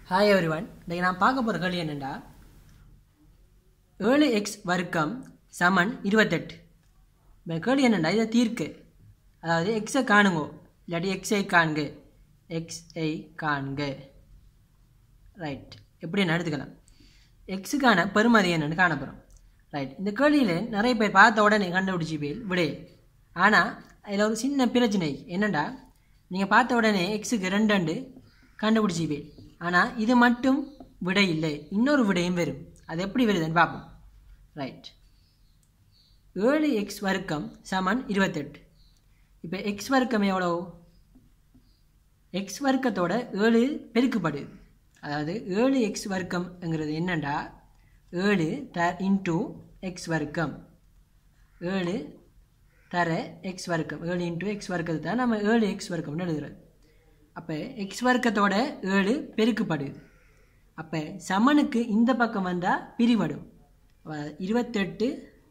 hi everyone இன்றைக்கி நான் பார்க்க போகிற கேள்வி என்னென்னா ஏழு எக்ஸ் வர்க்கம் சமன் இருபத்தெட்டு இப்போ கேள்வி என்னென்னா இதை தீர்க்கு அதாவது எக்ஸை காணுங்கோ இல்லாட்டி எக்ஸை காண்க எக்ஸ்ஐ காண்க ரைட் எப்படி எடுத்துக்கலாம் எக்ஸுக்கான பெருமதி என்னன்னு காணப்போகிறோம் ரைட் இந்த கேள்வியில் நிறைய பேர் பார்த்த உடனே கண்டுபிடிச்சி போய் விடு ஆனால் அதில் ஒரு சின்ன பிரச்சனை என்னென்னா நீங்கள் பார்த்த உடனே எக்ஸுக்கு ரெண்டு ரெண்டு கண்டுபிடிச்சி போய் ஆனால் இது மட்டும் விடை இல்லை இன்னொரு விடையும் வரும் அது எப்படி வருதுன்னு பார்ப்போம் ரைட் ஏழு எக்ஸ் வர்க்கம் சமன் இருபத்தெட்டு இப்போ எக்ஸ் வர்க்கம் எவ்வளோ எக்ஸ் வர்க்கத்தோட ஏழு பெருக்குப்படுது அதாவது ஏழு எக்ஸ் வர்க்கம்ங்கிறது என்னண்டா ஏழு த இன்டூ எக்ஸ் வர்க்கம் ஏழு தர எக்ஸ் வர்க்கம் ஏழு இன்டூ எக்ஸ் வர்க்கத்தை தான் நம்ம ஏழு எக்ஸ் வர்க்கம்னு எழுதுறது அப்போ எக்ஸ் வர்க்கத்தோட ஏழு பெருக்குப்படுது அப்போ சமனுக்கு இந்த பக்கம் வந்தால் பிரிவடும் அஹ் இருபத்தெட்டு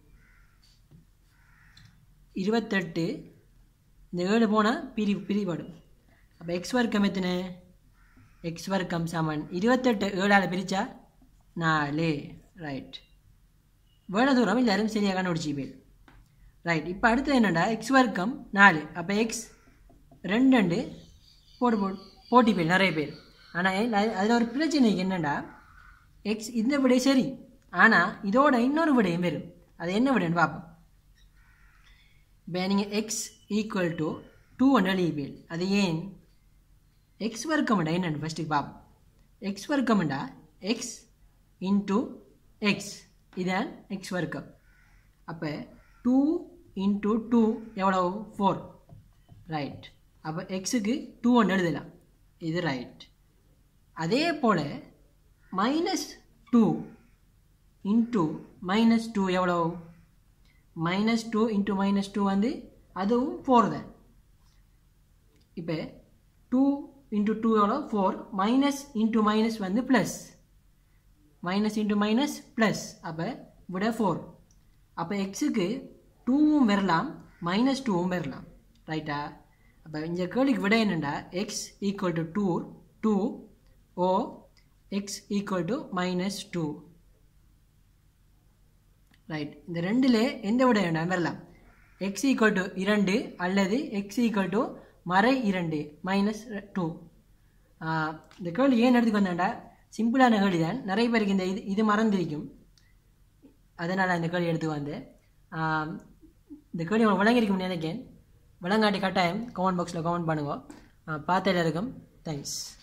இருபத்தெட்டு இந்த ஏழு போனால் பிரி பிரிபடும் அப்போ எக்ஸ் வர்க்கம் எத்தனை எக்ஸ் வர்க்கம் சமன் இருபத்தெட்டு ஏழால் பிரித்தா நாலு ரைட் வேலை தூரம் எல்லாரும் சரியாக கண்டுபிடிச்சி போய் ரைட் இப்போ அடுத்தது என்னடா எக்ஸ் வர்க்கம் நாலு அப்போ எக்ஸ் ரெண்டு ரெண்டு போட்டு போ போட்டி பேர் நிறைய பேர் ஆனால் அதில் ஒரு பிரச்சனை என்னென்னா எக்ஸ் இந்த விடை சரி ஆனால் இதோட இன்னொரு விடையும் வரும் அது என்ன விடைன்னு பார்ப்போம் இப்போ நீங்கள் x equal to two hundred இபிஎல் அது ஏன் எக்ஸ் வர்க்கம்டா என்னென்னு ஃபஸ்ட்டுக்கு பார்ப்போம் எக்ஸ் வர்க்கம்டா எக்ஸ் இன்ட்டு எக்ஸ் இதான் எக்ஸ் வர்க்கம் அப்போ டூ இன்ட்டு டூ எவ்வளோ ஃபோர் ரைட் அப்போ எக்ஸுக்கு டூ ஒன்று எழுதலாம் இது ரைட் அதே போல் minus two into minus two எவ்வளோ minus two into minus two வந்து அதுவும் ஃபோர் தான் இப்போ டூ இன்ட்டு டூ எவ்வளோ ஃபோர் மைனஸ் இன்ட்டு மைனஸ் வந்து plus minus into minus plus அப்போ விட ஃபோர் அப்போ எக்ஸுக்கு டூவும் வரலாம் மைனஸ் டூவும் வரலாம் ரைட்டா அப்போ இந்த கேள்விக்கு விட என்னென்னா x equal to two two or x equal to minus two right இந்த ரெண்டில் எந்த விட வேண்டாம் வரலாம் எக்ஸ் ஈக்குவல் டு இரண்டு அல்லது எக்ஸ் ஈக்குவல் டு மறை இரண்டு மைனஸ் டூ இந்த கேள்வி ஏன் எடுத்துக்கு வந்தேன்டா சிம்பிளான கேள்வி தான் நிறைய பேருக்கு இந்த இது இது மறந்திருக்கும் அதனால் இந்த கேள்வி எடுத்துக்கு வந்தேன் இந்த கேள்வி உங்களுக்கு விளங்கியிருக்கும்னு நினைக்கிறேன் விளங்காட்டி கட்டாயம் கமெண்ட் பாக்ஸில் கமெண்ட் பண்ணுங்க பார்த்த எல்லாருக்கும் தேங்க்ஸ்